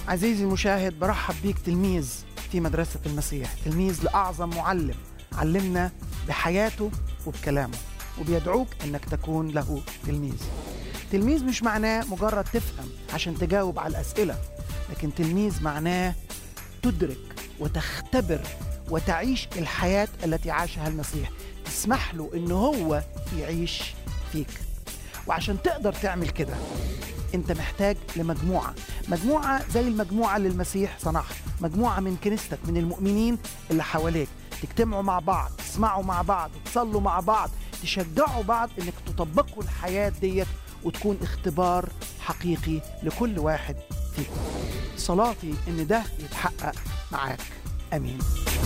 عزيزي المشاهد برحب بيك تلميذ في مدرسة المسيح تلميذ لأعظم معلم علمنا بحياته وبكلامه وبيدعوك أنك تكون له تلميذ تلميذ مش معناه مجرد تفهم عشان تجاوب على الأسئلة لكن تلميذ معناه تدرك وتختبر وتعيش الحياة التي عاشها المسيح تسمح له أنه هو يعيش فيك وعشان تقدر تعمل كده انت محتاج لمجموعة مجموعة زي المجموعة اللي المسيح صنعها مجموعة من كنيستك من المؤمنين اللي حواليك تجتمعوا مع بعض تسمعوا مع بعض تصلوا مع بعض تشجعوا بعض انك تطبقوا الحياة ديت وتكون اختبار حقيقي لكل واحد فيكم صلاتي ان ده يتحقق معاك امين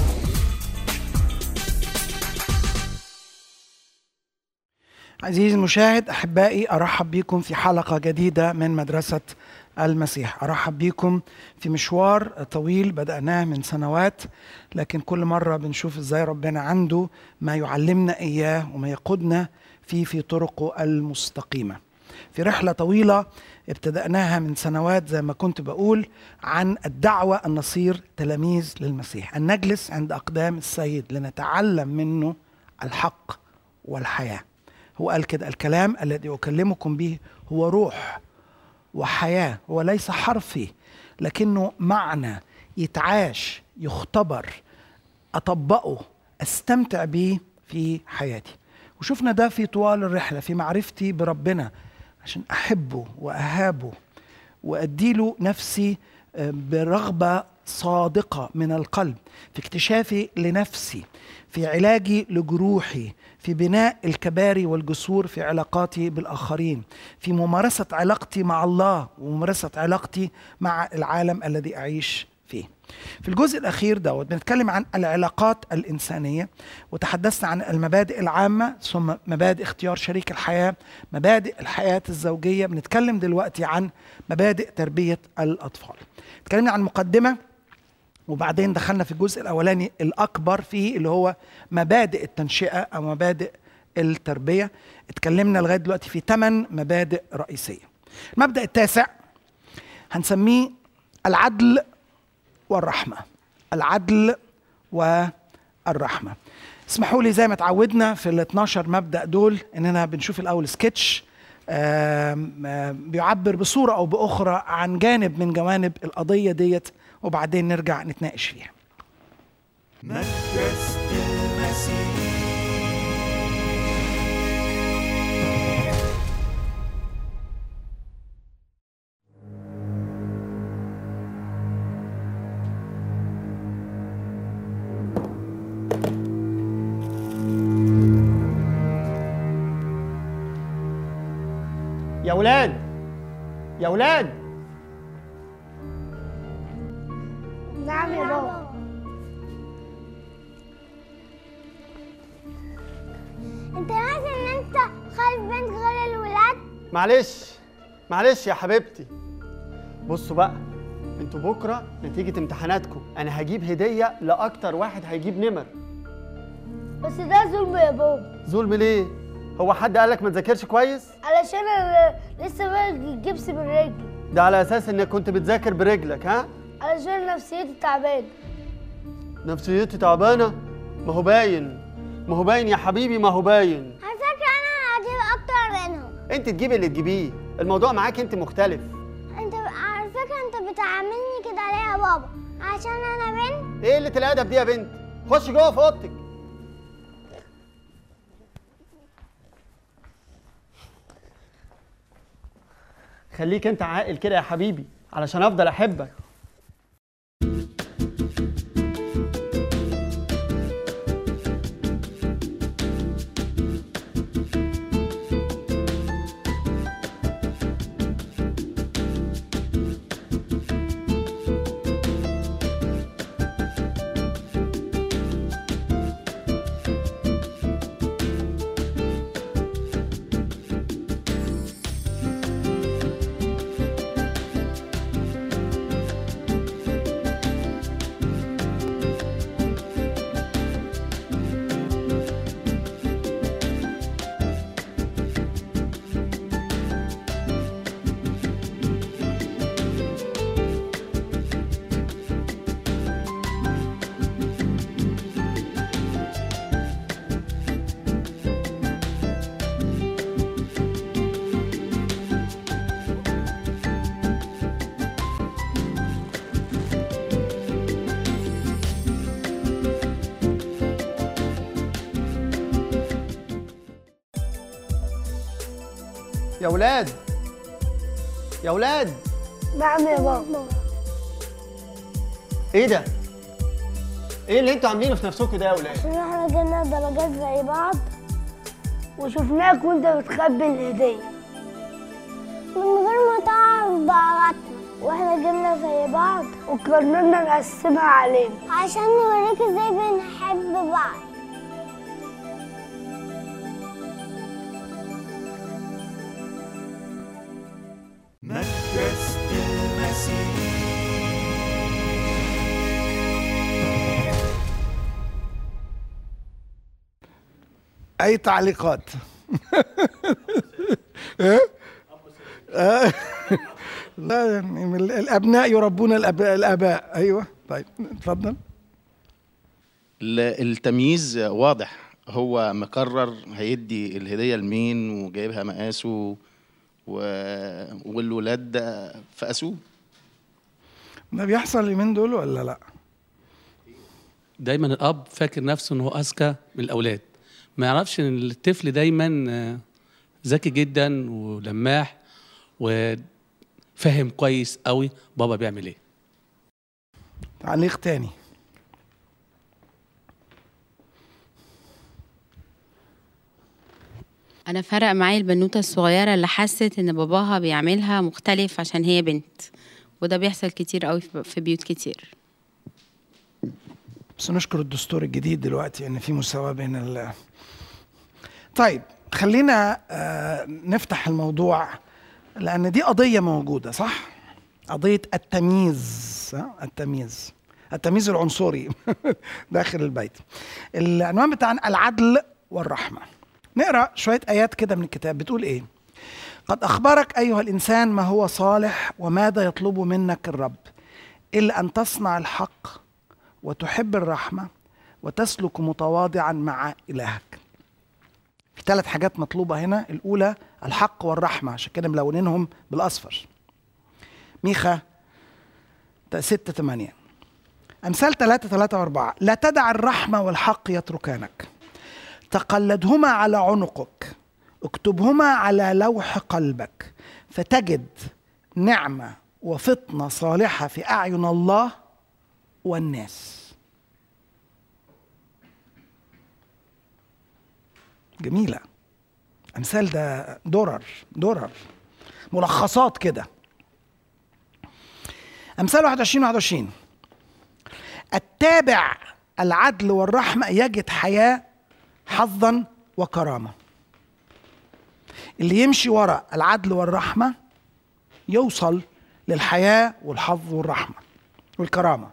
عزيزي المشاهد احبائي ارحب بكم في حلقه جديده من مدرسه المسيح ارحب بكم في مشوار طويل بداناه من سنوات لكن كل مره بنشوف ازاي ربنا عنده ما يعلمنا اياه وما يقودنا فيه في طرقه المستقيمه في رحله طويله ابتدأناها من سنوات زي ما كنت بقول عن الدعوة أن نصير تلاميذ للمسيح أن نجلس عند أقدام السيد لنتعلم منه الحق والحياة هو قال كده الكلام الذي أكلمكم به هو روح وحياة هو ليس حرفي لكنه معنى يتعاش يختبر أطبقه أستمتع به في حياتي وشفنا ده في طوال الرحلة في معرفتي بربنا عشان أحبه وأهابه وأديله نفسي برغبة صادقة من القلب في اكتشافي لنفسي في علاجي لجروحي في بناء الكباري والجسور في علاقاتي بالآخرين في ممارسة علاقتي مع الله وممارسة علاقتي مع العالم الذي أعيش فيه في الجزء الأخير دوت بنتكلم عن العلاقات الإنسانية وتحدثنا عن المبادئ العامة ثم مبادئ اختيار شريك الحياة مبادئ الحياة الزوجية بنتكلم دلوقتي عن مبادئ تربية الأطفال اتكلمنا عن مقدمة وبعدين دخلنا في الجزء الأولاني الأكبر فيه اللي هو مبادئ التنشئة أو مبادئ التربية اتكلمنا لغاية دلوقتي في ثمان مبادئ رئيسية المبدأ التاسع هنسميه العدل والرحمة العدل والرحمة اسمحوا لي زي ما اتعودنا في ال 12 مبدأ دول اننا بنشوف الاول سكتش بيعبر بصورة او باخرى عن جانب من جوانب القضية ديت وبعدين نرجع نتناقش فيها مدرسة المسيح يا ولاد يا ولاد نعم يا بابا انت ناسي ان انت خالف بنت غير الولاد معلش معلش يا حبيبتي بصوا بقى انتوا بكره نتيجه امتحاناتكم انا هجيب هديه لاكتر واحد هيجيب نمر بس ده ظلم يا بابا ظلم ليه هو حد قالك ما تذاكرش كويس علشان انا لسه بقى الجبس بالرجل ده على اساس انك كنت بتذاكر برجلك ها علشان نفسيتي تعبانه نفسيتي تعبانه ما هو باين ما هو باين يا حبيبي ما هو باين على فكره انا هجيب اكتر منهم انت تجيبي اللي تجيبيه الموضوع معاك انت مختلف انت على فكره انت بتعاملني كده ليه يا بابا عشان انا بنت ايه اللي الادب دي يا بنت خش جوه في اوضتك خليك انت عاقل كده يا حبيبي علشان افضل احبك يا ولاد يا ولاد نعم يا بابا ايه ده ايه اللي انتوا عاملينه في نفسكم ده يا ولاد عشان احنا جبنا درجات زي بعض وشفناك وانت بتخبي الهدية من غير ما تعرف درجاتنا واحنا جبنا زي بعض وقررنا نقسمها علينا عشان نوريك ازاي بنحب بعض مدرسة المسيح اي تعليقات إيه؟ آه. لا يعني من الابناء يربون الاباء الاباء ايوه طيب اتفضل ال- التمييز واضح هو مقرر هيدي الهدية لمين وجايبها مقاسه و... والولاد فقسوه ده بيحصل اليومين دول ولا لا دايما الاب فاكر نفسه ان هو اذكى من الاولاد ما يعرفش ان الطفل دايما آه، ذكي جدا ولماح وفاهم كويس قوي بابا بيعمل ايه تعليق تاني انا فرق معايا البنوته الصغيره اللي حست ان باباها بيعملها مختلف عشان هي بنت وده بيحصل كتير قوي في في بيوت كتير بس نشكر الدستور الجديد دلوقتي ان في مساواه بين ال طيب خلينا آه، نفتح الموضوع لان دي قضيه موجوده صح قضيه التمييز ها؟ التمييز التمييز العنصري داخل البيت العنوان بتاعنا العدل والرحمه نقرا شويه ايات كده من الكتاب بتقول ايه قد اخبرك ايها الانسان ما هو صالح وماذا يطلب منك الرب الا ان تصنع الحق وتحب الرحمة وتسلك متواضعا مع إلهك في ثلاث حاجات مطلوبة هنا الأولى الحق والرحمة عشان كده ملونينهم بالأصفر ميخا ت- ستة ثمانية أمثال ثلاثة ثلاثة وأربعة لا تدع الرحمة والحق يتركانك تقلدهما على عنقك اكتبهما على لوح قلبك فتجد نعمة وفطنة صالحة في أعين الله والناس جميلة أمثال ده درر درر ملخصات كده أمثال 21 21 التابع العدل والرحمة يجد حياة حظا وكرامة اللي يمشي وراء العدل والرحمة يوصل للحياة والحظ والرحمة والكرامة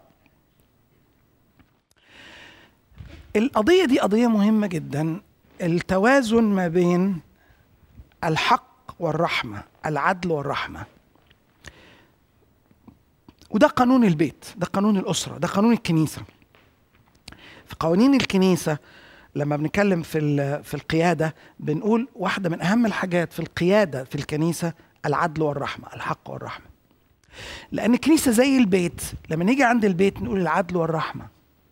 القضية دي قضية مهمة جدا التوازن ما بين الحق والرحمة العدل والرحمة وده قانون البيت ده قانون الأسرة ده قانون الكنيسة في قوانين الكنيسة لما بنتكلم في ال- في القيادة بنقول واحدة من أهم الحاجات في القيادة في الكنيسة العدل والرحمة الحق والرحمة لأن الكنيسة زي البيت لما نيجي عند البيت نقول العدل والرحمة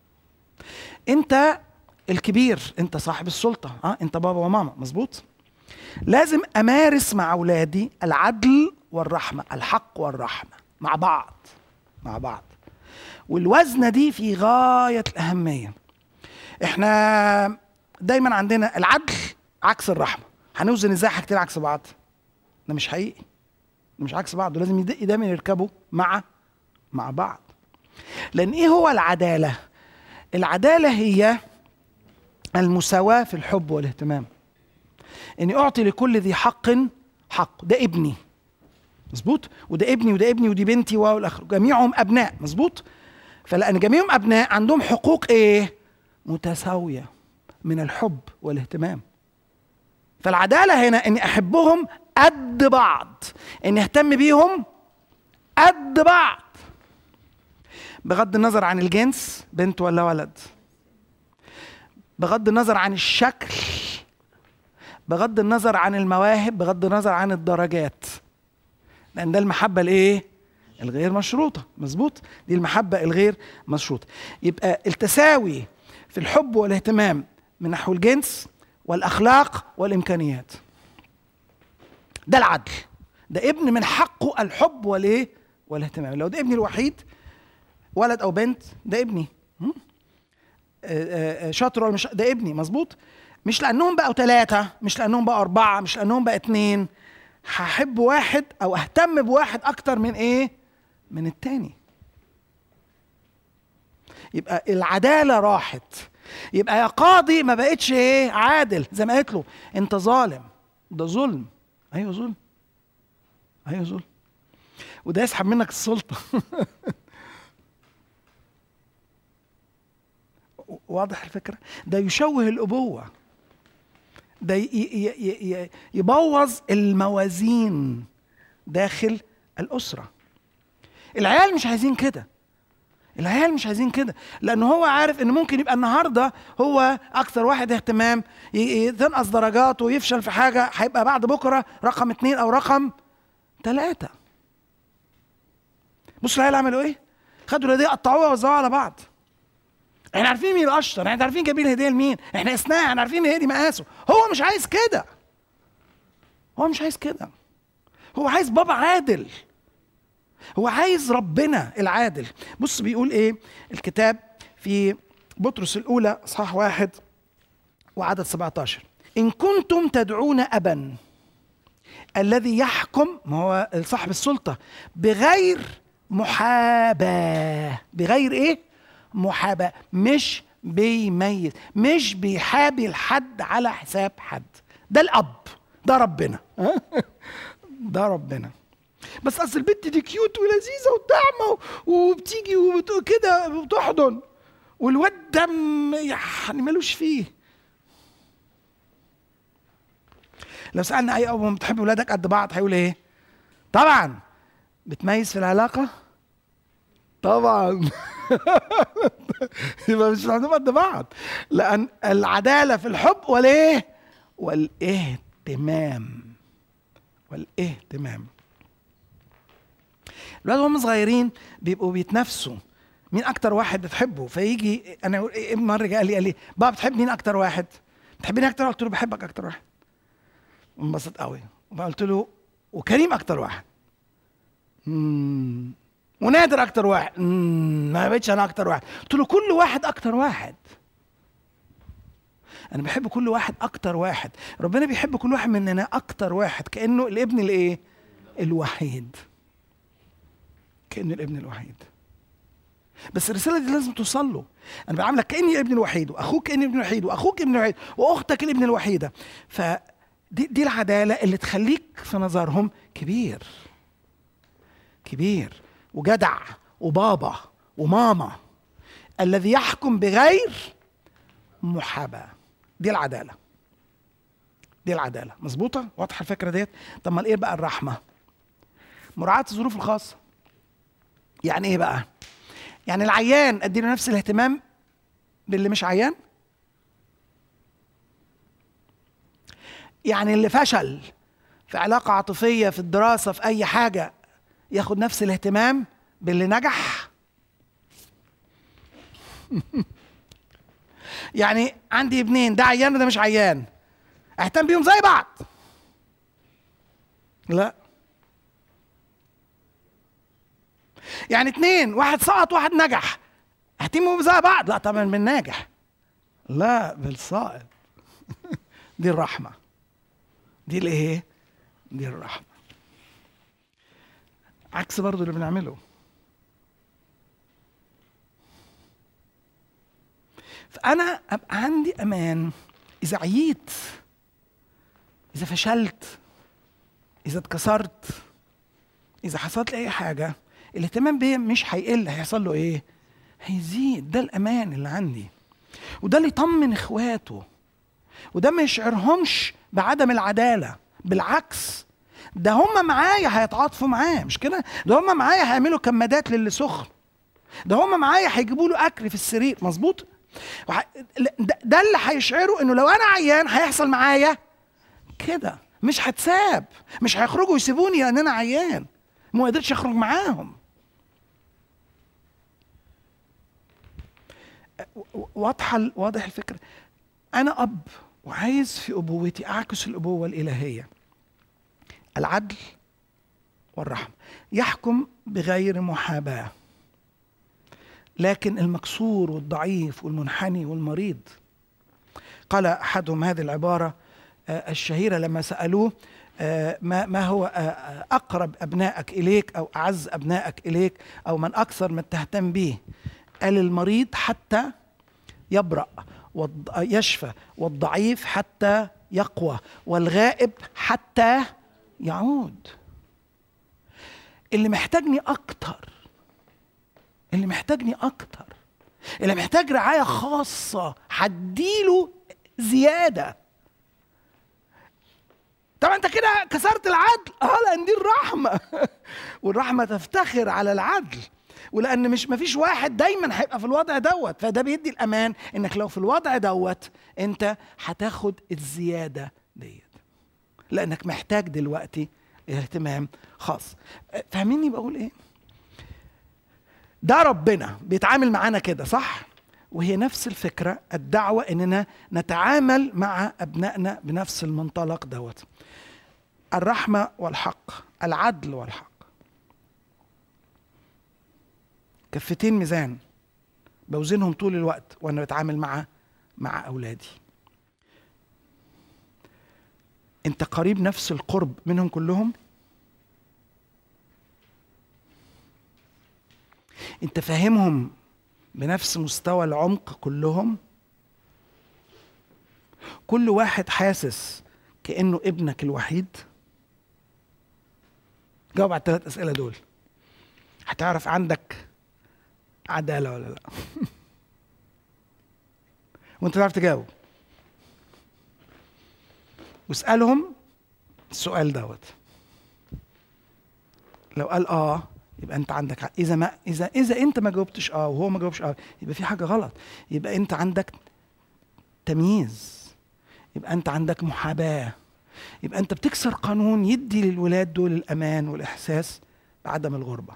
انت الكبير انت صاحب السلطه اه انت بابا وماما مظبوط لازم امارس مع اولادي العدل والرحمه الحق والرحمه مع بعض مع بعض والوزنه دي في غايه الاهميه احنا دايما عندنا العدل عكس الرحمه هنوزن ازاي حاجتين عكس بعض ده مش حقيقي ده مش عكس بعض لازم يد- دايما يركبوا مع مع بعض لان ايه هو العداله العدالة هي المساواة في الحب والاهتمام اني اعطي لكل ذي حق حق ده ابني مظبوط وده ابني وده ابني ودي بنتي والاخر جميعهم ابناء مظبوط فلان جميعهم ابناء عندهم حقوق ايه متساويه من الحب والاهتمام فالعداله هنا اني احبهم قد بعض اني اهتم بيهم قد بعض بغض النظر عن الجنس بنت ولا ولد بغض النظر عن الشكل بغض النظر عن المواهب بغض النظر عن الدرجات لان ده المحبه الايه الغير مشروطه مظبوط دي المحبه الغير مشروطه يبقى التساوي في الحب والاهتمام من نحو الجنس والاخلاق والامكانيات ده العدل ده ابن من حقه الحب والايه والاهتمام لو ده ابني الوحيد ولد او بنت ده ابني هم؟ آه، آه، آه، شاطر ولا مش ده ابني مظبوط مش لانهم بقوا ثلاثه مش لانهم بقوا اربعه مش لانهم بقى اتنين هحب واحد او اهتم بواحد اكتر من ايه من التاني يبقى العداله راحت يبقى يا قاضي ما بقتش ايه عادل زي ما قالت له انت ظالم ده ظلم ايوه ظلم ايوه ظلم وده يسحب منك السلطه واضح الفكره ده يشوه الابوه ده ي- ي- ي- ي- يبوظ الموازين داخل الاسره العيال مش عايزين كده العيال مش عايزين كده لان هو عارف ان ممكن يبقى النهارده هو اكثر واحد اهتمام ي- ي- تنقص درجاته ويفشل في حاجه هيبقى بعد بكره رقم اتنين او رقم ثلاثه بصوا العيال عملوا ايه؟ خدوا الهديه قطعوها ووزعوها على بعض احنا عارفين مين الاشطر احنا عارفين جايبين الهديه لمين احنا قسناها احنا عارفين هي دي مقاسه هو مش عايز كده هو مش عايز كده هو عايز بابا عادل هو عايز ربنا العادل بص بيقول ايه الكتاب في بطرس الاولى اصحاح واحد وعدد 17 ان كنتم تدعون ابا الذي يحكم ما هو صاحب السلطه بغير محاباه بغير ايه محاباه مش بيميز مش بيحابي الحد على حساب حد ده الاب ده ربنا ده ربنا بس اصل البنت دي كيوت ولذيذه وطعمه وبتيجي وكده وبتحضن والواد ده م- يعني ملوش فيه لو سالنا اي اب بتحب ولادك قد بعض هيقول ايه طبعا بتميز في العلاقه طبعا يبقى مش عندهم قد بعض لان العداله في الحب والايه والاهتمام والاهتمام الولاد وهم صغيرين بيبقوا بيتنافسوا مين اكتر واحد بتحبه فيجي انا ابن مره جه قال لي قال لي بابا بتحب مين اكتر واحد بتحبني اكتر قلت له بحبك اكتر واحد انبسط قوي قلت له وكريم اكتر واحد مم. ونادر اكتر واحد مم. ما بقتش انا اكتر واحد قلت له كل واحد اكتر واحد انا بحب كل واحد اكتر واحد ربنا بيحب كل واحد مننا اكتر واحد كانه الابن الايه الوحيد كانه الابن الوحيد بس الرساله دي لازم توصل له انا بعاملك كاني الابن الوحيد واخوك كاني الابن الوحيد واخوك ابن الوحيد واختك الابن الوحيده فدي دي العداله اللي تخليك في نظرهم كبير كبير وجدع وبابا وماما الذي يحكم بغير محاباه دي العداله دي العداله مظبوطه واضحه الفكره ديت طب ما ايه بقى الرحمه مراعاه الظروف الخاصه يعني ايه بقى يعني العيان اديله نفس الاهتمام باللي مش عيان يعني اللي فشل في علاقة عاطفية في الدراسة في أي حاجة ياخد نفس الاهتمام باللي نجح يعني عندي ابنين ده عيان وده مش عيان اهتم بيهم زي بعض لا يعني اتنين واحد سقط واحد نجح اهتموا زي بعض لا طبعا بالناجح لا بالسائط دي الرحمة دي الايه دي الرحمة عكس برضو اللي بنعمله فأنا أبقى عندي أمان إذا عييت إذا فشلت إذا اتكسرت إذا حصلت لي أي حاجة الاهتمام بيا مش هيقل هيحصل له إيه؟ هيزيد ده الأمان اللي عندي وده اللي يطمن إخواته وده ما يشعرهمش بعدم العدالة بالعكس ده هم معايا هيتعاطفوا معاه مش كده ده هم معايا هيعملوا كمادات للي سخن ده هم معايا هيجيبوا له اكل في السرير مظبوط وح... ده, ده اللي هيشعروا انه لو انا عيان هيحصل معايا كده مش هتساب مش هيخرجوا يسيبوني لان انا عيان ما قدرتش اخرج معاهم واضحه واضح الفكره انا اب وعايز في ابوتي اعكس الابوه الالهيه العدل والرحمة يحكم بغير محاباة لكن المكسور والضعيف والمنحني والمريض قال أحدهم هذه العبارة آه، الشهيرة لما سألوه آه، ما ما هو آه، آه، أقرب أبنائك إليك أو أعز أبنائك إليك أو من أكثر ما تهتم به قال المريض حتى يبرأ والض- يشفى والضعيف حتى يقوى والغائب حتى يعود اللي محتاجني اكتر اللي محتاجني اكتر اللي محتاج رعايه خاصه هديله زياده طبعا انت كده كسرت العدل اه لان دي الرحمه والرحمه تفتخر على العدل ولان مش مفيش واحد دايما هيبقى في الوضع دوت فده بيدي الامان انك لو في الوضع دوت انت هتاخد الزياده ديت لانك محتاج دلوقتي اهتمام خاص فاهميني بقول ايه ده ربنا بيتعامل معانا كده صح وهي نفس الفكره الدعوه اننا نتعامل مع ابنائنا بنفس المنطلق دوت الرحمه والحق العدل والحق كفتين ميزان بوزنهم طول الوقت وانا بتعامل مع مع اولادي انت قريب نفس القرب منهم كلهم انت فاهمهم بنفس مستوى العمق كلهم كل واحد حاسس كانه ابنك الوحيد جاوب على الثلاث اسئله دول هتعرف عندك عداله ولا لا وانت تعرف تجاوب واسالهم السؤال دوت لو قال اه يبقى انت عندك حق. اذا ما اذا اذا انت ما جاوبتش اه وهو ما جاوبش اه يبقى في حاجه غلط يبقى انت عندك تمييز يبقى انت عندك محاباه يبقى انت بتكسر قانون يدي للولاد دول الامان والاحساس بعدم الغربه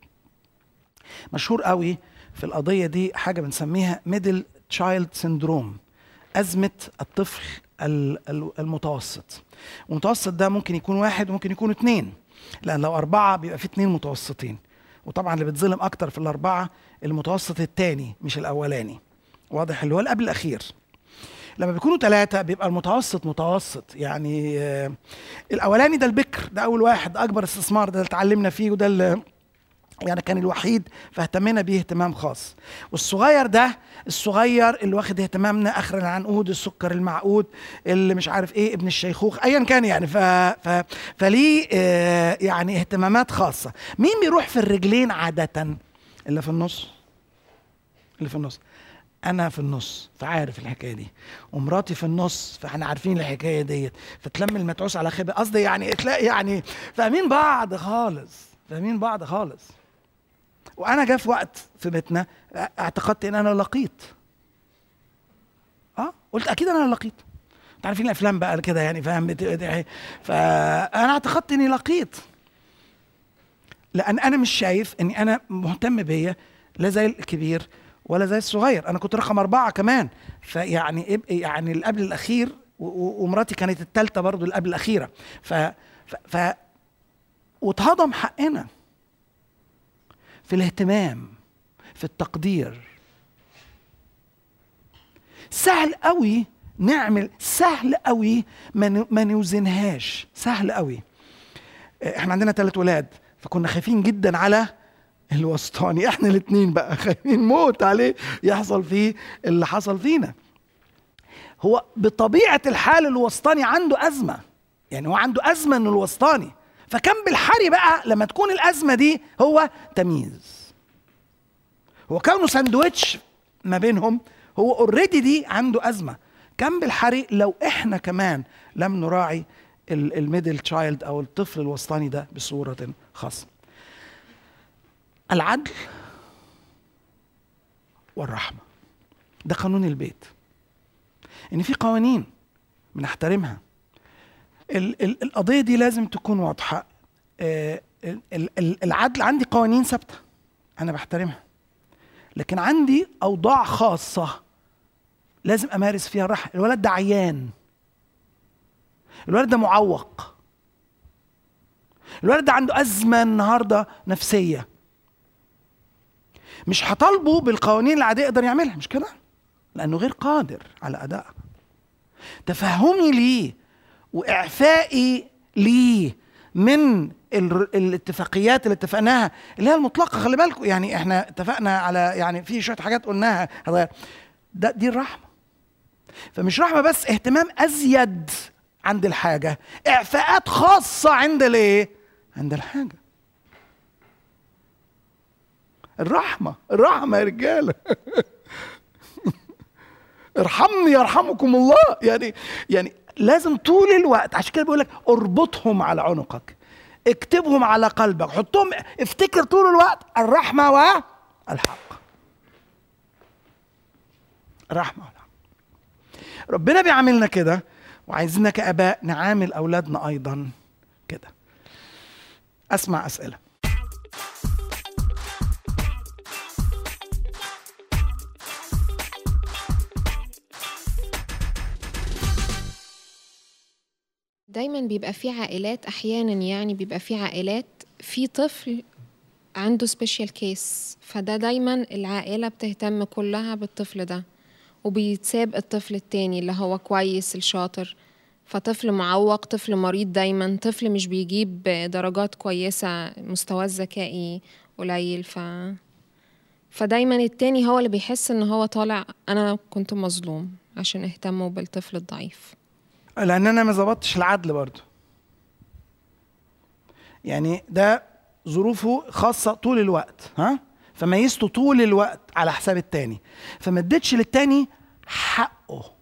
مشهور قوي في القضيه دي حاجه بنسميها ميدل تشايلد سيندروم ازمه الطفل ال- ال- المتوسط والمتوسط ده ممكن يكون واحد وممكن يكون اتنين لان لو اربعه بيبقى في اتنين متوسطين وطبعا اللي بتظلم اكتر في الاربعه المتوسط الثاني مش الاولاني واضح اللي هو اللي قبل الاخير لما بيكونوا ثلاثة بيبقى المتوسط متوسط يعني آه، الأولاني ده البكر ده أول واحد ده أكبر استثمار ده اللي اتعلمنا فيه وده اللي يعني كان الوحيد فاهتمينا بيه اهتمام خاص والصغير ده الصغير اللي واخد اهتمامنا اخر العنقود السكر المعقود اللي مش عارف ايه ابن الشيخوخ ايا كان يعني ف... ف... فليه آه يعني اهتمامات خاصه مين بيروح في الرجلين عاده اللي في النص اللي في النص انا في النص فعارف الحكايه دي ومراتي في النص فاحنا عارفين الحكايه ديت فتلم المتعوس على خيبه قصدي يعني تلاقي يعني فاهمين بعض خالص فاهمين بعض خالص وانا جه في وقت في بيتنا اعتقدت ان انا لقيت اه قلت اكيد انا لقيت انتوا عارفين الافلام بقى كده يعني فاهم بت- بت- فانا اعتقدت اني لقيت لان انا مش شايف اني انا مهتم بيا لا زي الكبير ولا زي الصغير انا كنت رقم اربعه كمان فيعني إب- يعني اللي قبل الاخير و- و- ومراتي كانت الثالثه برضو اللي قبل الاخيره ف ف, ف واتهضم حقنا في الاهتمام في التقدير سهل قوي نعمل سهل قوي ما ن- ما نوزنهاش سهل قوي احنا عندنا ثلاث ولاد فكنا خايفين جدا على الوسطاني احنا الاثنين بقى خايفين موت عليه يحصل فيه اللي حصل فينا هو بطبيعه الحال الوسطاني عنده ازمه يعني هو عنده ازمه انه الوسطاني فكان بالحري بقى لما تكون الازمه دي هو تمييز هو كونه ساندويتش ما بينهم هو اوريدي دي عنده ازمه كان بالحري لو احنا كمان لم نراعي ال- الميدل تشايلد او الطفل الوسطاني ده بصوره خاصه العدل والرحمه ده قانون البيت ان في قوانين بنحترمها ال- ال- القضيه دي لازم تكون واضحه آه، ال- ال- ال- العدل عندي قوانين ثابته انا بحترمها لكن عندي اوضاع خاصه لازم امارس فيها الرحمه الولد ده عيان الولد ده معوق الولد ده عنده ازمه النهارده نفسيه مش هطالبه بالقوانين العاديه يقدر يعملها مش كده لانه غير قادر على ادائها تفهمي ليه واعفائي ليه من ال- الاتفاقيات اللي اتفقناها اللي هي المطلقه خلي بالكم يعني احنا اتفقنا على يعني في شويه حاجات قلناها هتغير. ده دي الرحمه فمش رحمه بس اهتمام ازيد عند الحاجه اعفاءات خاصه عند الايه عند الحاجه الرحمه الرحمه يا رجاله ارحمني يرحمكم الله يعني يعني لازم طول الوقت عشان كده بيقول لك اربطهم على عنقك اكتبهم على قلبك حطهم افتكر طول الوقت الرحمه والحق الرحمه والحق ربنا بيعاملنا كده وعايزيننا كاباء نعامل اولادنا ايضا كده اسمع اسئله دايما بيبقى في عائلات احيانا يعني بيبقى في عائلات في طفل عنده سبيشال كيس فده دايما العائله بتهتم كلها بالطفل ده وبيتساب الطفل التاني اللي هو كويس الشاطر فطفل معوق طفل مريض دايما طفل مش بيجيب درجات كويسة مستواه الذكائي قليل ف فدايما التاني هو اللي بيحس ان هو طالع انا كنت مظلوم عشان اهتموا بالطفل الضعيف لان انا ما ظبطتش العدل برضو يعني ده ظروفه خاصة طول الوقت ها فميزته طول الوقت على حساب التاني فما اديتش للتاني حقه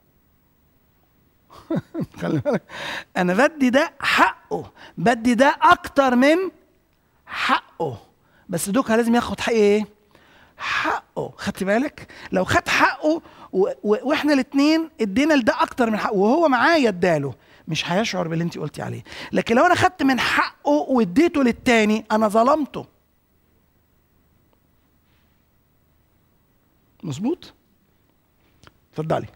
خلي بالك انا بدي ده حقه بدي ده اكتر من حقه بس دوكا لازم ياخد حق ايه حقه خدت بالك لو خد حقه و... و... واحنا الاثنين ادينا لده اكتر من حقه وهو معايا اداله مش هيشعر باللي انت قلتي عليه لكن لو انا خدت من حقه واديته للتاني انا ظلمته مظبوط اتفضلي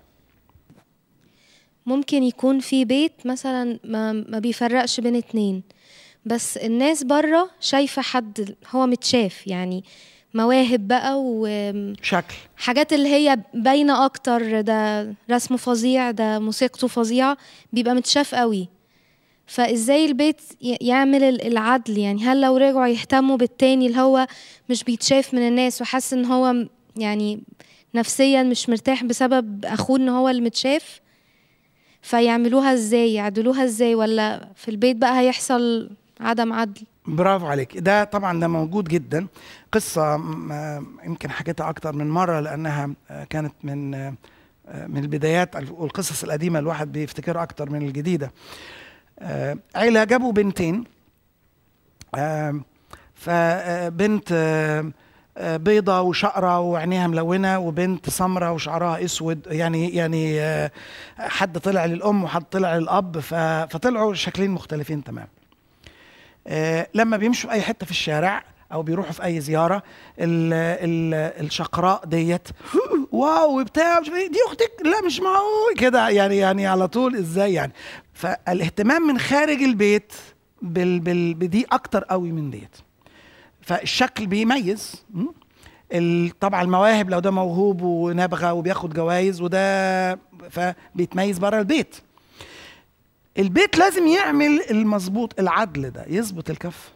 ممكن يكون في بيت مثلا ما, ما بيفرقش بين اتنين بس الناس بره شايفة حد هو متشاف يعني مواهب بقى شكل وحاجات اللي هي باينة أكتر ده رسمه فظيع ده موسيقته فظيعة بيبقى متشاف قوي فازاي البيت ي- يعمل ال- العدل يعني هل لو رجعوا يهتموا بالتاني اللي هو مش بيتشاف من الناس وحاسس ان هو م- يعني نفسيا مش مرتاح بسبب اخوه ان هو اللي متشاف فيعملوها ازاي يعدلوها ازاي ولا في البيت بقى هيحصل عدم عدل برافو عليك ده طبعا ده موجود جدا قصة م- آه، يمكن حكيتها أكتر من مرة لأنها آه، كانت من آه، آه، من البدايات والقصص القديمة الواحد بيفتكرها أكتر من الجديدة آه، عيلة جابوا بنتين آه، فبنت آه، آه، بيضة وشقرة وعينيها ملونة وبنت سمرة وشعرها اسود يعني يعني آه، حد طلع للأم وحد طلع للأب ف- فطلعوا شكلين مختلفين تمام آه، لما بيمشوا في اي حته في الشارع او بيروحوا في اي زياره ال ال الشقراء ديت واو بتاع مش عارف إيه، دي اختك لا مش معقول كده يعني يعني على طول ازاي يعني فالاهتمام من خارج البيت بال بال بدي اكتر قوي من ديت فالشكل بيميز م? ال- طبعا المواهب لو ده موهوب ونابغه وبياخد جوائز وده فبيتميز بره البيت البيت لازم يعمل المظبوط العدل ده يظبط الكف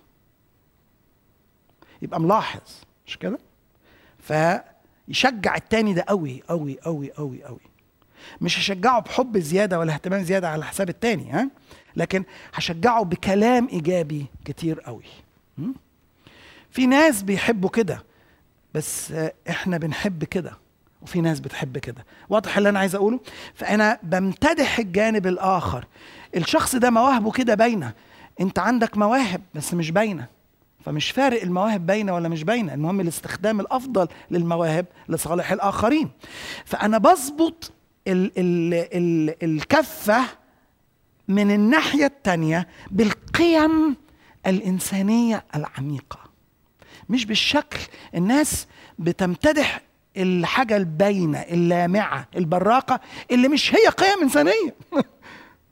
يبقى ملاحظ مش كده فيشجع التاني ده قوي قوي قوي قوي قوي مش هشجعه بحب زياده ولا اهتمام زياده على حساب التاني ها لكن هشجعه بكلام ايجابي كتير قوي م? في ناس بيحبوا كده بس آه، احنا بنحب كده وفي ناس بتحب كده واضح اللي انا عايز اقوله فانا بمتدح الجانب الاخر الشخص ده مواهبه كده باينه انت عندك مواهب بس مش باينه فمش فارق المواهب باينه ولا مش باينه المهم الاستخدام الافضل للمواهب لصالح الاخرين فانا بظبط ال ال ال الكفه من الناحيه التانيه بالقيم الانسانيه العميقه مش بالشكل الناس بتمتدح الحاجة الباينة اللامعة البراقة اللي مش هي قيم إنسانية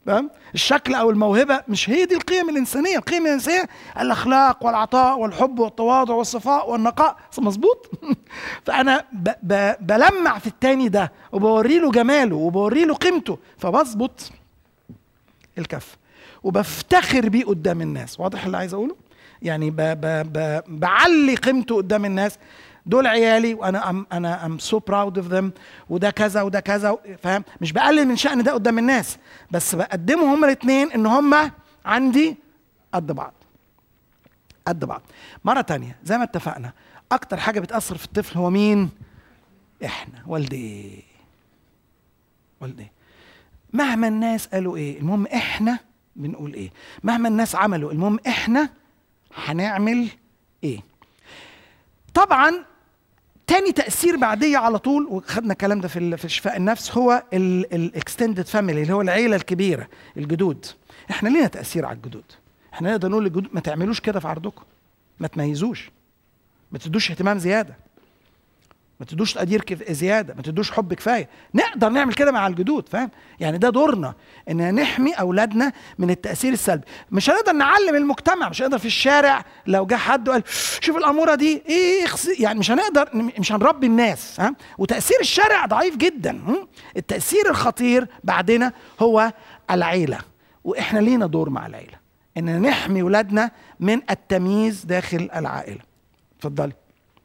فاهم الشكل او الموهبه مش هي دي القيم الانسانيه القيم الانسانيه الاخلاق والعطاء والحب والتواضع والصفاء والنقاء مظبوط فانا ب ب بلمع في التاني ده وبوري له جماله وبوري له قيمته فبظبط الكف وبفتخر بيه قدام الناس واضح اللي عايز اقوله يعني ب ب ب بعلي قيمته قدام الناس دول عيالي وانا أم انا ام سو براود اوف ذم وده كذا وده كذا فاهم مش بقلل من شأن ده قدام الناس بس بقدمهم هما الاثنين ان هما عندي قد بعض قد بعض مرة تانية زي ما اتفقنا اكتر حاجة بتأثر في الطفل هو مين احنا والديه والديه مهما الناس قالوا ايه المهم احنا بنقول ايه مهما الناس عملوا المهم احنا هنعمل ايه طبعا تاني تاثير بعديه على طول وخدنا الكلام ده في ال- في شفاء النفس هو الاكستندد فاميلي اللي هو العيله الكبيره الجدود احنا لينا تاثير على الجدود احنا نقدر نقول للجدود ما تعملوش كده في عرضكم ما تميزوش ما تدوش اهتمام زياده ما تدوش تقدير كف... زياده ما تدوش حب كفايه نقدر نعمل كده مع الجدود فاهم يعني ده دورنا ان نحمي اولادنا من التاثير السلبي مش هنقدر نعلم المجتمع مش هنقدر في الشارع لو جه حد وقال شوف الاموره دي ايه خس... يعني مش هنقدر مش هنربي الناس ها وتاثير الشارع ضعيف جدا هم؟ التاثير الخطير بعدنا هو العيله واحنا لينا دور مع العيله ان نحمي اولادنا من التمييز داخل العائله اتفضلي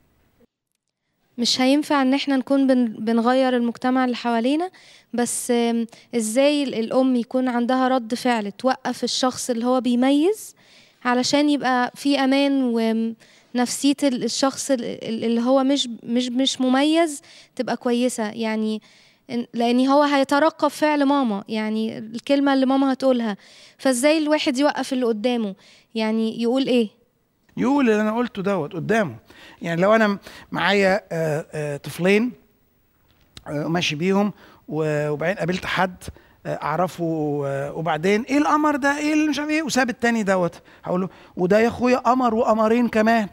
مش هينفع ان احنا نكون بن بنغير المجتمع اللي حوالينا بس آم، ازاي ال- الام يكون عندها رد فعل توقف الشخص اللي هو بيميز علشان يبقى في امان ونفسية ال- الشخص ال- ال- اللي هو مش مش مش مميز تبقى كويسة يعني إن- لان هو هيترقب فعل ماما يعني الكلمة اللي ماما هتقولها فازاي الواحد يوقف اللي قدامه يعني يقول ايه يقول اللي انا قلته دوت قدامه يعني لو انا معايا آه، آه، طفلين آه، ماشي بيهم و- وبعدين قابلت حد آه، اعرفه آه، وبعدين ايه القمر ده ايه اللي مش عارف ايه وساب التاني دوت هقول له وده يا اخويا قمر وقمرين كمان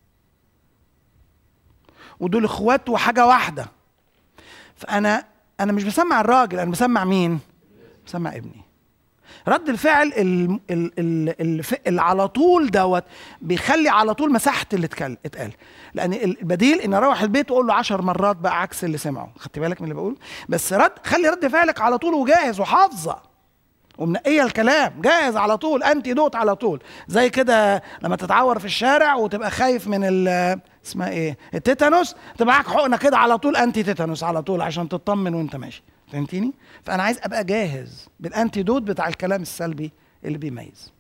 ودول اخوات وحاجه واحده فانا انا مش بسمع الراجل انا بسمع مين بسمع ابني رد الفعل ال- ال- ال- الف- اللي على طول دوت بيخلي على طول مساحه اللي اتكل- اتقال لان البديل ان اروح البيت واقول له عشر مرات بقى عكس اللي سمعه خدت بالك من اللي بقوله بس رد خلي رد فعلك على طول وجاهز وحافظه ومنقيه الكلام جاهز على طول انتي دوت على طول زي كده لما تتعور في الشارع وتبقى خايف من ال اسمها ايه التيتانوس تبقى معاك حقنه كده على طول انتي تيتانوس على طول عشان تطمن وانت ماشي فهمتيني فانا عايز ابقى جاهز بالانتي دوت بتاع الكلام السلبي اللي بيميز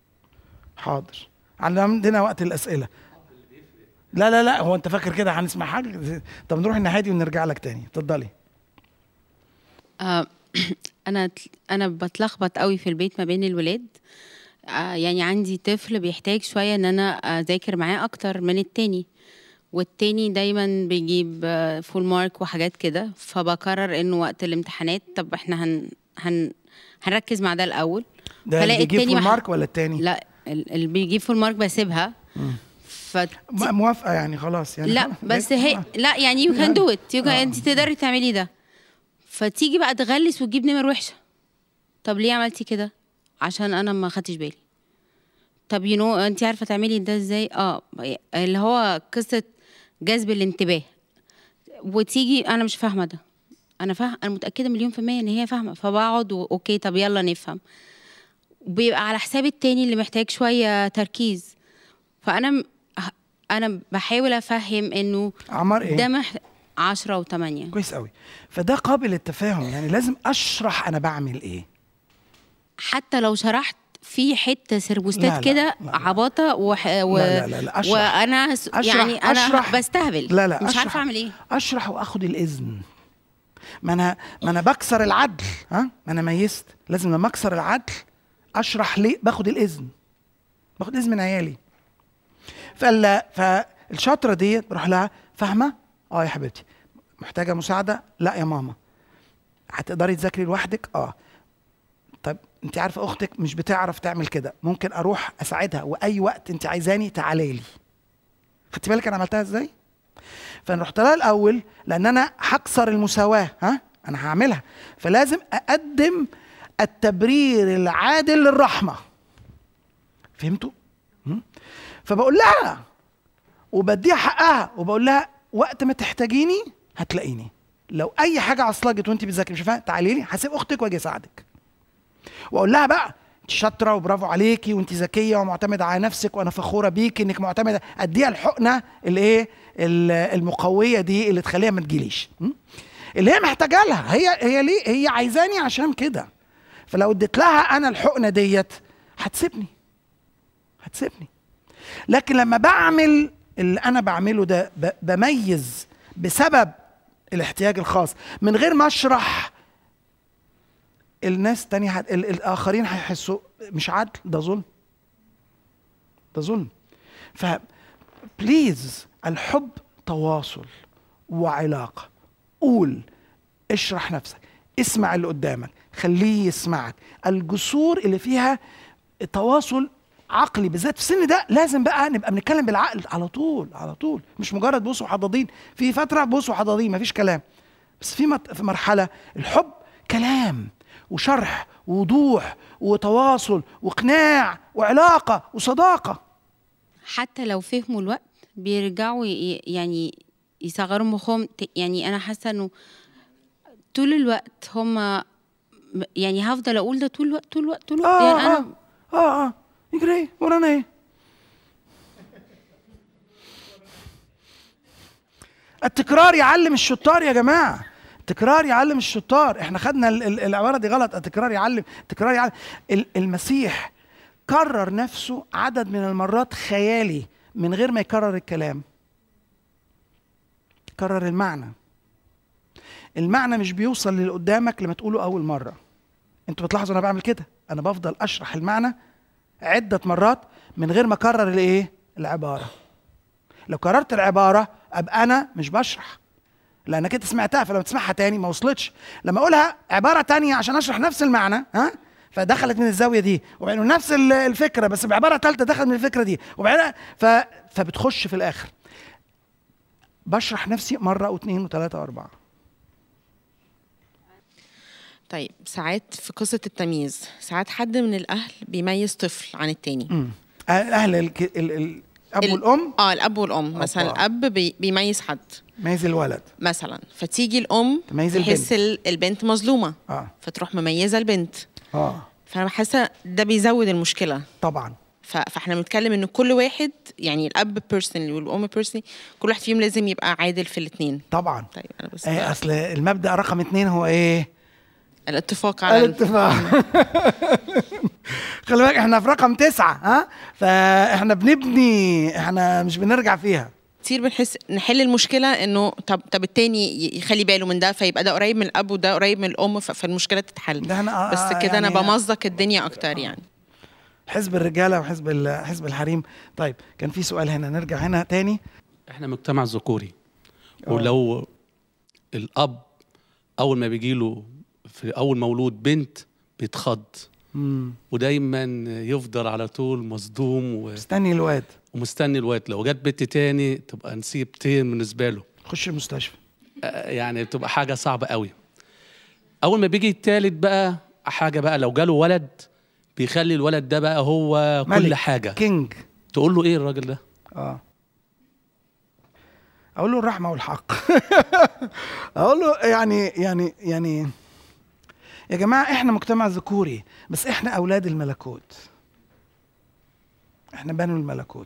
حاضر عندنا وقت الاسئله لا لا لا هو انت فاكر كده هنسمع حاجه طب نروح النهادي ونرجع لك تاني اتفضلي آه، انا انا بتلخبط قوي في البيت ما بين الولاد آه، يعني عندي طفل بيحتاج شويه ان انا اذاكر معاه اكتر من التاني والتاني دايما بيجيب فول مارك وحاجات كده فبقرر انه وقت الامتحانات طب احنا هن هن هنركز مع ده الاول ده اللي بيجيب فول بح- مارك ولا التاني لا ال- اللي بيجيب فول مارك بسيبها ف م- موافقه يعني خلاص يعني لا بس هي لا يعني يو كان دو ات انت تقدري تعملي ده فتيجي بقى تغلس وتجيب نمر وحشه طب ليه عملتي كده عشان انا ما خدتش بالي طب يو نو انت عارفه تعملي ده ازاي اه اللي هو قصه جذب الانتباه وتيجي انا مش فاهمه ده انا فاهم انا متاكده مليون في الميه ان هي فاهمه فبقعد و- اوكي طب يلا نفهم بيبقى على حساب التاني اللي محتاج شويه تركيز فانا م- ه- انا بحاول افهم انه عمر ايه ده مح... عشرة وثمانية كويس قوي فده قابل للتفاهم يعني لازم اشرح انا بعمل ايه حتى لو شرحت في حته لا، سربوستات لا، كده لا، لا. عباطه وح... و... لا، لا، لا، أشرح. وانا س... أشرح- يعني انا أشرح. بستهبل لا لا مش أشرح- عارفه اعمل ايه اشرح واخد الاذن ما انا ما انا بكسر العدل ها ما انا ميزت لازم لما اكسر العدل اشرح ليه باخد الاذن باخد اذن من عيالي فال فالشاطره ديت بروح لها فاهمه اه يا حبيبتي محتاجه مساعده لا يا ماما هتقدري تذاكري لوحدك اه طب انت عارفه اختك مش بتعرف تعمل كده ممكن اروح اساعدها واي وقت انت عايزاني تعالي لي خدتي بالك انا عملتها ازاي فانا رحت لها الاول لان انا هكسر المساواه ها انا هعملها فلازم اقدم التبرير العادل للرحمه فهمتوا م? فبقول لها وبديها حقها وبقول لها وقت ما تحتاجيني هتلاقيني لو اي حاجه عصلجت وانت بتذاكري مش فاهمه تعالي لي هسيب اختك واجي اساعدك واقول لها بقى انت شاطره وبرافو عليكي وانت ذكيه ومعتمده على نفسك وانا فخوره بيكي انك معتمده اديها الحقنه الايه ال- المقويه دي اللي تخليها ما تجيليش م? اللي هي محتاجه لها هي هي ليه هي عايزاني عشان كده فلو اديت لها انا الحقنه ديت هتسيبني هتسيبني لكن لما بعمل اللي انا بعمله ده ب- بميز بسبب الاحتياج الخاص من غير ما اشرح الناس تانية هت... ال- الاخرين هيحسوا مش عدل ده ظلم ده ظلم ف بليز الحب تواصل وعلاقه قول اشرح نفسك اسمع اللي قدامك خليه يسمعك الجسور اللي فيها تواصل عقلي بالذات في السن ده لازم بقى نبقى بنتكلم بالعقل على طول على طول مش مجرد بوس وحضاضين في فتره بوس وحضاضين مفيش كلام بس في مت- في مرحله الحب كلام وشرح ووضوح وتواصل واقناع وعلاقه وصداقه حتى لو فهموا الوقت بيرجعوا ي- يعني يصغروا مخهم ت- يعني انا حاسه انه طول الوقت هم يعني هفضل اقول ده طول الوقت طول الوقت طول الوقت اه يعني اه انا اه اه يجري ايه ورانا ايه التكرار يعلم الشطار يا جماعه التكرار يعلم الشطار احنا خدنا ال- ال- العباره دي غلط التكرار يعلم التكرار يعلم ال- المسيح كرر نفسه عدد من المرات خيالي من غير ما يكرر الكلام كرر المعنى المعنى مش بيوصل للي قدامك لما تقوله اول مره انتوا بتلاحظوا انا بعمل كده انا بفضل اشرح المعنى عده مرات من غير ما اكرر الايه العباره لو كررت العباره ابقى انا مش بشرح لانك انت سمعتها فلما تسمعها تاني ما وصلتش لما اقولها عباره تانية عشان اشرح نفس المعنى ها فدخلت من الزاويه دي وبعدين نفس ال- الفكره بس بعباره ثالثه دخلت من الفكره دي وبعدين ف... فبتخش في الاخر بشرح نفسي مره واثنين وثلاثه واربعه طيب ساعات في قصة التمييز ساعات حد من الأهل بيميز طفل عن التاني امم اهل الك... ال... ال... الاب ال- والام اه الأب والأم مثلا أوبا. الأب بي بيميز حد ميز الولد مثلا فتيجي الأم تميز تحس البنت. ال- البنت مظلومة اه فتروح مميزة البنت اه فأنا حاسة ده بيزود المشكلة طبعا ف- فاحنا بنتكلم ان كل واحد يعني الاب بيرسونلي والام بيرسونلي كل واحد فيهم لازم يبقى عادل في الاثنين طبعا طيب انا بس آه اصل المبدا رقم اثنين هو ايه الاتفاق على ال- الاتفاق خلي بالك احنا في رقم تسعة ها فاحنا بنبني احنا مش بنرجع فيها كتير بنحس نحل المشكله انه طب طب التاني ي- يخلي باله من ده فيبقى ده قريب من الاب وده قريب من الام ف- فالمشكله تتحل ده احنا آه، بس آه، كده انا يعني- بمزق الدنيا اكتر يعني حزب الرجاله وحزب ال- حزب الحريم طيب كان في سؤال هنا نرجع هنا تاني احنا مجتمع ذكوري ولو الاب اول ما بيجي له في اول مولود بنت بيتخض مم. ودايما يفضل على طول مصدوم و- استني الواد ومستني الوقت لو جت بنت تاني تبقى نسيبتين بالنسبه له خش المستشفى آه، يعني بتبقى حاجه صعبه قوي اول ما بيجي التالت بقى حاجه بقى لو جاله ولد بيخلي الولد ده بقى هو كل ملك. حاجه كينج تقول له ايه الراجل ده اه اقول له الرحمه والحق اقول له يعني يعني يعني يا جماعه احنا مجتمع ذكوري بس احنا اولاد الملكوت احنا بنو الملكوت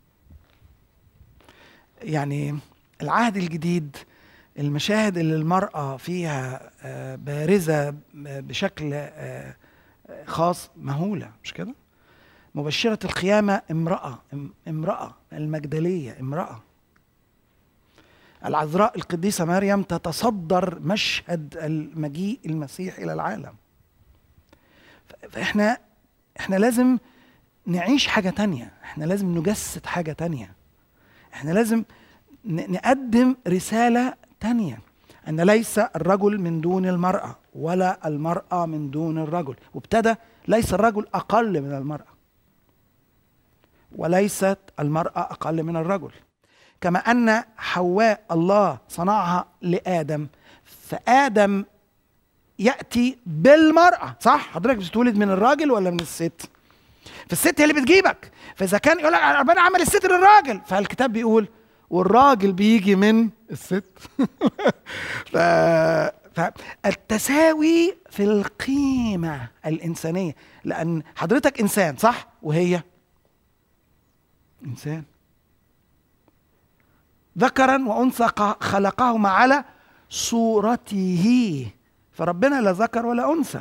يعني العهد الجديد المشاهد اللي المرأة فيها آه، بارزة بشكل آه، خاص مهولة مش كده؟ مبشرة القيامة امرأة ام- امرأة المجدلية امرأة العذراء القديسة مريم تتصدر مشهد المجيء المسيح إلى العالم ف- فإحنا إحنا لازم نعيش حاجة تانية إحنا لازم نجسد حاجة تانية إحنا لازم ن- نقدم رسالة تانية أن ليس الرجل من دون المرأة ولا المرأة من دون الرجل وابتدى ليس الرجل أقل من المرأة وليست المرأة أقل من الرجل كما أن حواء الله صنعها لآدم فآدم ياتي بالمراه صح حضرتك بتتولد من الراجل ولا من الست فالست هي اللي بتجيبك فاذا كان يقول لك ربنا عمل الست للراجل فالكتاب بيقول والراجل بيجي من الست ف... فالتساوي في القيمه الانسانيه لان حضرتك انسان صح وهي انسان ذكرا وانثى ق- خلقهما على صورته فربنا لا ذكر ولا انثى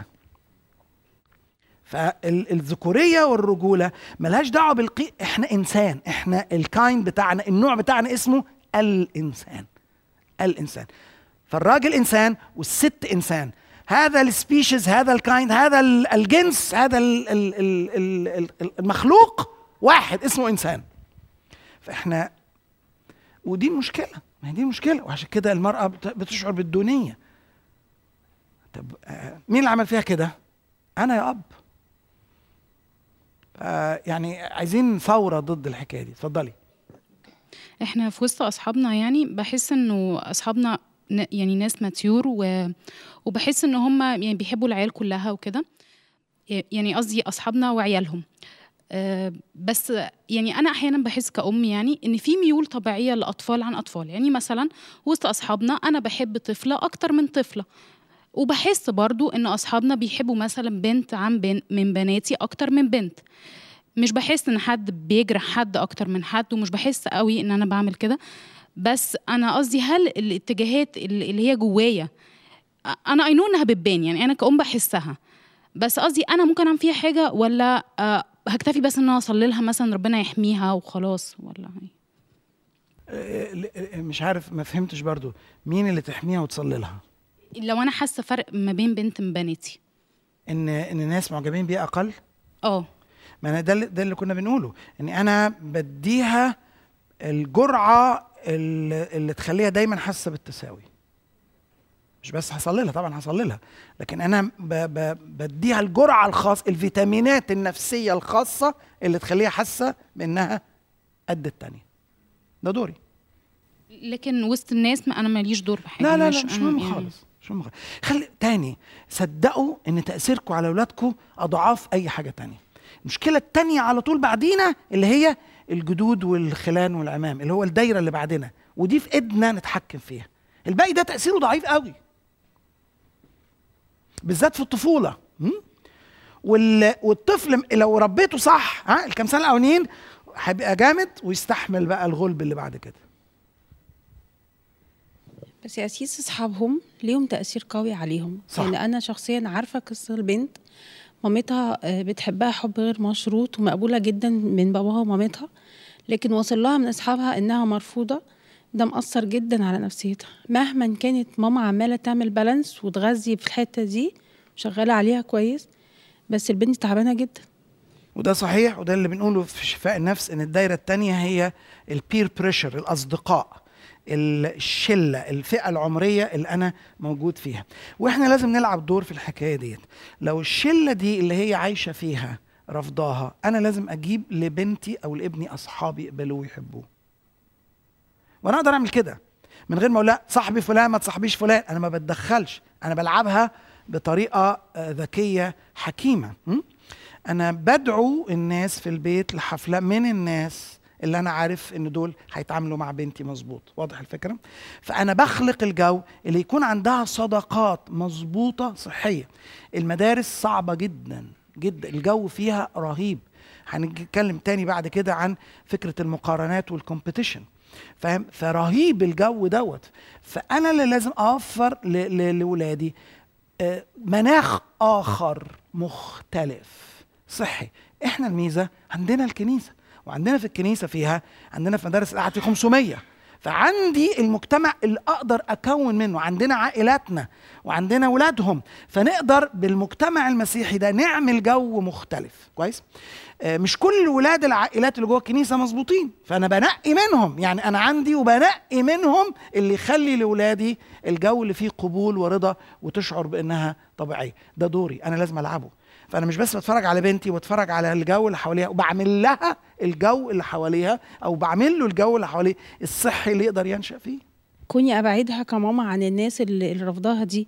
فالذكوريه والرجوله ملهاش دعوه بالقي احنا انسان احنا الكاين بتاعنا النوع بتاعنا اسمه الانسان الانسان فالراجل انسان والست انسان هذا السبيشيز هذا الكايند هذا ال- الجنس هذا ال- ال- ال- ال- ال- المخلوق واحد اسمه انسان فاحنا ودي المشكله ما هي دي المشكله وعشان كده المراه بت- بتشعر بالدونيه طب آه، مين اللي عمل فيها كده انا يا اب آه، يعني عايزين ثوره ضد الحكايه دي اتفضلي احنا في وسط اصحابنا يعني بحس انه اصحابنا ن- يعني ناس ماتيور و... وبحس ان هم يعني بيحبوا العيال كلها وكده يعني قصدي اصحابنا وعيالهم أه بس يعني انا احيانا بحس كأم يعني ان في ميول طبيعيه لاطفال عن اطفال يعني مثلا وسط اصحابنا انا بحب طفله اكتر من طفله وبحس برضو ان اصحابنا بيحبوا مثلا بنت عن بن من بناتي اكتر من بنت مش بحس ان حد بيجرح حد اكتر من حد ومش بحس قوي ان انا بعمل كده بس انا قصدي هل الاتجاهات اللي اللي هي جوايا انا اي انها بتبان يعني انا كأم بحسها بس قصدي انا ممكن اعمل فيها حاجه ولا آه، هكتفي بس ان انا اصلي لها مثلا ربنا يحميها وخلاص ولا إيه؟ آه، ل- آه، مش عارف ما فهمتش برضو مين اللي تحميها وتصلي لها لو انا حاسه فرق ما بين بنت من بناتي ان ان الناس معجبين بيها اقل اه ما انا ده اللي- ده اللي كنا بنقوله ان انا بديها الجرعه اللي, اللي تخليها دايما حاسه بالتساوي مش بس هصلي لها طبعا هصلي لها لكن انا ب ب بديها الجرعه الخاص الفيتامينات النفسيه الخاصه اللي تخليها حاسه بانها قد التانية ده دوري لكن وسط الناس ما انا ماليش دور في حاجه لا لا لا مش أنا مهم يعني- خالص مش مهم خالص خلي تاني صدقوا ان تاثيركم على اولادكم اضعاف اي حاجه تانية المشكله التانية على طول بعدينا اللي هي الجدود والخلان والعمام اللي هو الدايره اللي بعدنا ودي في ايدنا نتحكم فيها الباقي ده تاثيره ضعيف قوي بالذات في الطفوله م? وال... والطفل لو ربيته صح ها الكام سنه الاولانيين هيبقى جامد ويستحمل بقى الغلب اللي بعد كده بس يا أسيس أصحابهم ليهم تأثير قوي عليهم صح. يعني أنا شخصيا عارفة قصة البنت مامتها آه، بتحبها حب غير مشروط ومقبولة جدا من باباها ومامتها لكن وصل لها من أصحابها إنها مرفوضة ده مأثر جدا على نفسيتها مهما كانت ماما عمالة تعمل بالانس وتغذي في الحتة دي شغالة عليها كويس بس البنت تعبانة جدا وده صحيح وده اللي بنقوله في شفاء النفس ان الدايره الثانيه هي البير بريشر الاصدقاء الشله الفئه العمريه اللي انا موجود فيها واحنا لازم نلعب دور في الحكايه ديت لو الشله دي اللي هي عايشه فيها رفضاها انا لازم اجيب لبنتي او لابني اصحابي يقبلوه ويحبوه وانا اقدر اعمل كده من غير ما اقول لا صاحبي فلان ما تصاحبيش فلان انا ما بتدخلش انا بلعبها بطريقه آه، ذكيه حكيمه م? انا بدعو الناس في البيت لحفله من الناس اللي انا عارف ان دول هيتعاملوا مع بنتي مظبوط واضح الفكره فانا بخلق الجو اللي يكون عندها صداقات مظبوطه صحيه المدارس صعبه جدا جدا الجو فيها رهيب هنتكلم تاني بعد كده عن فكره المقارنات والكومبيتيشن فاهم فرهيب الجو دوت فانا اللي لازم اوفر ل- ل- لاولادي آه، مناخ اخر مختلف صحي احنا الميزه عندنا الكنيسه وعندنا في الكنيسه فيها عندنا في مدارس القعد في 500 فعندي المجتمع اللي اقدر اكون منه عندنا عائلاتنا وعندنا اولادهم فنقدر بالمجتمع المسيحي ده نعمل جو مختلف كويس آه، مش كل ولاد العائلات اللي جوه الكنيسه مظبوطين فانا بنقي منهم يعني انا عندي وبنقي منهم اللي يخلي لاولادي الجو اللي فيه قبول ورضا وتشعر بانها طبيعيه ده دوري انا لازم العبه فانا مش بس بتفرج على بنتي وبتفرج على الجو اللي حواليها وبعمل لها الجو اللي حواليها او بعمل له الجو اللي حواليه الصحي اللي يقدر ينشا فيه كوني ابعدها كماما عن الناس اللي اللي رفضاها دي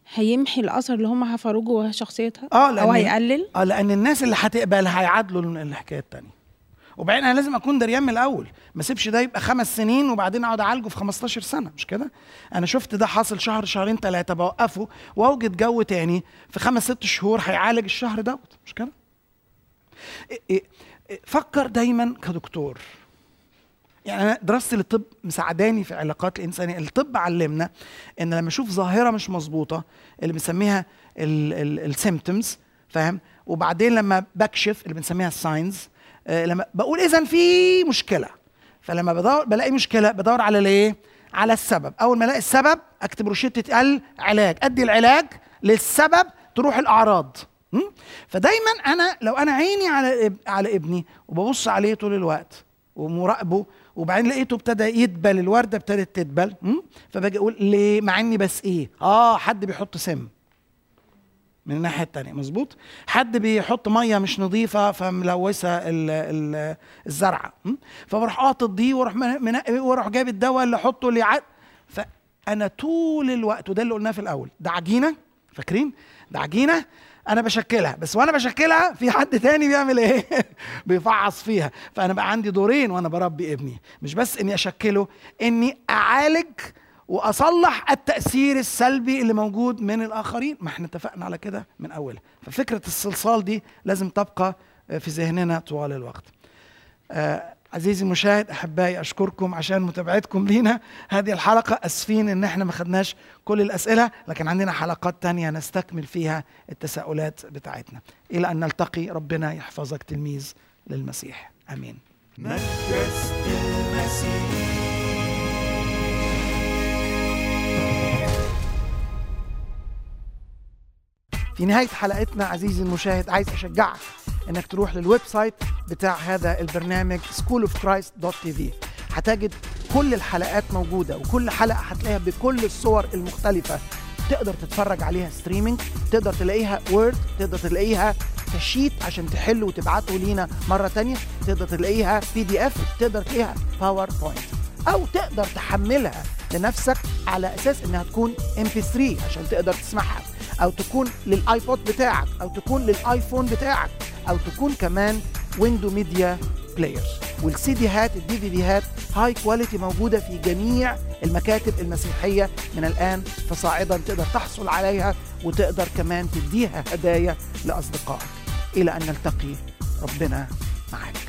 هيمحي الاثر اللي هم حفروه جوه شخصيتها اه او هيقلل اه لان الناس اللي هتقبل هيعادلوا الحكايه التانية وبعدين انا لازم اكون دريان من الاول ما اسيبش ده يبقى خمس سنين وبعدين اقعد اعالجه في 15 سنه مش كده انا شفت ده حاصل شهر شهرين ثلاثه بوقفه واوجد جو تاني في خمس ست شهور هيعالج الشهر دوت مش كده إيه- إيه- إيه، فكر دايما كدكتور يعني انا دراستي للطب مساعداني في العلاقات الانسانيه الطب علمنا ان لما اشوف ظاهره مش مظبوطه اللي بنسميها السيمتومز فاهم وبعدين لما بكشف اللي بنسميها الساينز لما بقول اذا في مشكله فلما بدور بلاقي مشكله بدور على الايه على السبب اول ما الاقي السبب اكتب روشته العلاج ادي العلاج للسبب تروح الاعراض م? فدايما انا لو انا عيني على اب- على ابني وببص عليه طول الوقت ومراقبه وبعدين لقيته ابتدى يدبل الورده ابتدت تدبل م? فباجي اقول ليه مع اني بس ايه اه حد بيحط سم من الناحيه التانية مظبوط حد بيحط ميه مش نظيفه فملوثه ال- ال- الزرعه م? فبروح قاطط دي واروح من- منقي واروح جايب الدواء اللي احطه اللي يع... فانا طول الوقت وده اللي قلناه في الاول ده عجينه فاكرين ده عجينه انا بشكلها بس وانا بشكلها في حد تاني بيعمل ايه بيفعص فيها فانا بقى عندي دورين وانا بربي ابني مش بس اني اشكله اني اعالج واصلح التاثير السلبي اللي موجود من الاخرين ما احنا اتفقنا على كده من اولها ففكره الصلصال دي لازم تبقى في ذهننا طوال الوقت آه عزيزي المشاهد احبائي اشكركم عشان متابعتكم لينا هذه الحلقه اسفين ان احنا ما خدناش كل الاسئله لكن عندنا حلقات تانية نستكمل فيها التساؤلات بتاعتنا الى ان نلتقي ربنا يحفظك تلميذ للمسيح امين مدرسة المسيح في نهاية حلقتنا عزيزي المشاهد عايز أشجعك إنك تروح للويب سايت بتاع هذا البرنامج schoolofchrist.tv هتجد كل الحلقات موجودة وكل حلقة هتلاقيها بكل الصور المختلفة تقدر تتفرج عليها ستريمينج تقدر تلاقيها وورد تقدر تلاقيها كشيت عشان تحل وتبعته لينا مرة تانية تقدر تلاقيها بي دي اف تقدر تلاقيها باوربوينت او تقدر تحملها لنفسك على اساس انها تكون ام بي 3 عشان تقدر تسمعها او تكون للايبود بتاعك او تكون للايفون بتاعك او تكون كمان ويندو ميديا بلاير والسي ديهات الدي في ديهات هاي كواليتي موجوده في جميع المكاتب المسيحيه من الان فصاعدا تقدر تحصل عليها وتقدر كمان تديها هدايا لاصدقائك الى ان نلتقي ربنا معاك